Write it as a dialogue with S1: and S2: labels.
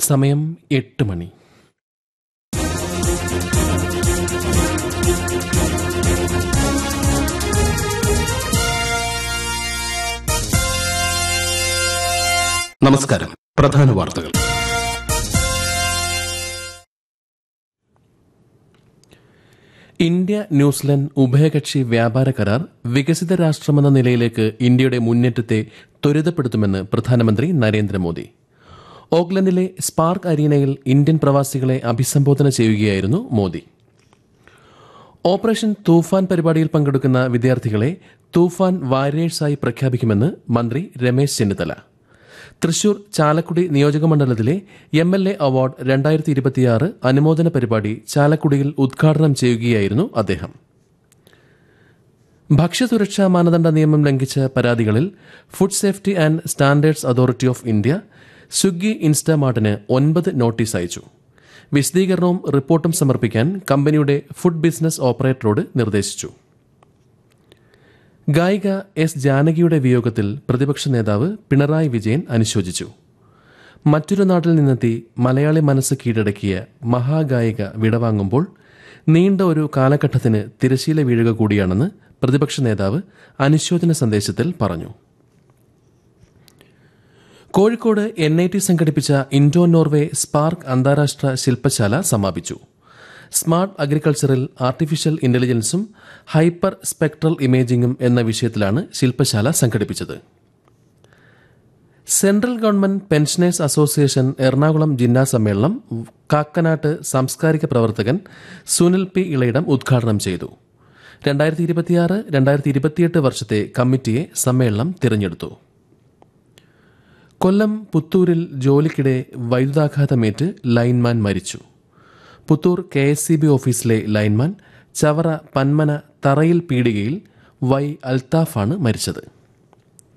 S1: സമയം എട്ട് മണി നമസ്കാരം പ്രധാന വാർത്തകൾ ഇന്ത്യ ന്യൂസിലൻഡ് ഉഭയകക്ഷി വ്യാപാര കരാർ വികസിത രാഷ്ട്രമെന്ന നിലയിലേക്ക് ഇന്ത്യയുടെ മുന്നേറ്റത്തെ ത്വരിതപ്പെടുത്തുമെന്ന് പ്രധാനമന്ത്രി നരേന്ദ്രമോദി ഓക്ലൻഡിലെ സ്പാർക്ക് അരീനയിൽ ഇന്ത്യൻ പ്രവാസികളെ അഭിസംബോധന ചെയ്യുകയായിരുന്നു മോദി ഓപ്പറേഷൻ തൂഫാൻ പരിപാടിയിൽ പങ്കെടുക്കുന്ന വിദ്യാർത്ഥികളെ തൂഫാൻ വാരിയേഴ്സായി പ്രഖ്യാപിക്കുമെന്ന് മന്ത്രി രമേശ് ചെന്നിത്തല തൃശൂർ ചാലക്കുടി നിയോജകമണ്ഡലത്തിലെ എം എൽ എ അവാർഡ് രണ്ടായിരത്തി ഇരുപത്തിയാറ് അനുമോദന പരിപാടി ചാലക്കുടിയിൽ ഉദ്ഘാടനം ചെയ്യുകയായിരുന്നു അദ്ദേഹം ഭക്ഷ്യസുരക്ഷാ മാനദണ്ഡ നിയമം ലംഘിച്ച പരാതികളിൽ food safety and standards authority of India Swiggy ഇൻസ്റ്റാമാർട്ടിന് ഒൻപത് നോട്ടീസ് അയച്ചു വിശദീകരണവും റിപ്പോർട്ടും സമർപ്പിക്കാൻ കമ്പനിയുടെ ഫുഡ് ബിസിനസ് ഓപ്പറേറ്ററോട് നിർദ്ദേശിച്ചു ഗായിക എസ് ജാനകിയുടെ വിയോഗത്തിൽ പ്രതിപക്ഷ നേതാവ് പിണറായി വിജയൻ അനുശോചിച്ചു മറ്റൊരു നാട്ടിൽ നിന്നെത്തി മലയാളി മനസ്സ് കീഴടക്കിയ മഹാഗായിക വിടവാങ്ങുമ്പോൾ നീണ്ട ഒരു കാലഘട്ടത്തിന് തിരശീല വീഴുക കൂടിയാണെന്ന് പ്രതിപക്ഷ നേതാവ് അനുശോചന സന്ദേശത്തിൽ പറഞ്ഞു കോഴിക്കോട് എൻ ഐ ടി സംഘടിപ്പിച്ച ഇൻഡോ നോർവേ സ്പാർക്ക് അന്താരാഷ്ട്ര ശില്പശാല സമാപിച്ചു സ്മാർട്ട് അഗ്രികൾച്ചറിൽ ആർട്ടിഫിഷ്യൽ ഇന്റലിജൻസും ഹൈപ്പർ സ്പെക്ട്രൽ ഇമേജിംഗും എന്ന വിഷയത്തിലാണ് ശില്പശാല സംഘടിപ്പിച്ചത് central government pensioners association Ernakulam ജില്ലാ സമ്മേളനം കാക്കനാട്ട് സാംസ്കാരിക പ്രവർത്തകൻ സുനിൽ പി ഇളയിടം ഉദ്ഘാടനം ചെയ്തു രണ്ടായിരത്തി ഇരുപത്തിയാറ് രണ്ടായിരത്തി ഇരുപത്തിയെട്ട് വർഷത്തെ കമ്മിറ്റിയെ സമ്മേളനം തിരഞ്ഞെടുത്തു കൊല്ലം പുത്തൂരിൽ ജോലിക്കിടെ വൈദ്യുതാഘാതമേറ്റ് ലൈൻമാൻ മരിച്ചു Puthur K S C B ഓഫീസിലെ ലൈൻമാൻ ചവറ പന്മന തറയിൽ പീടികയിൽ വൈ അൽത്താഫാണ് മരിച്ചത്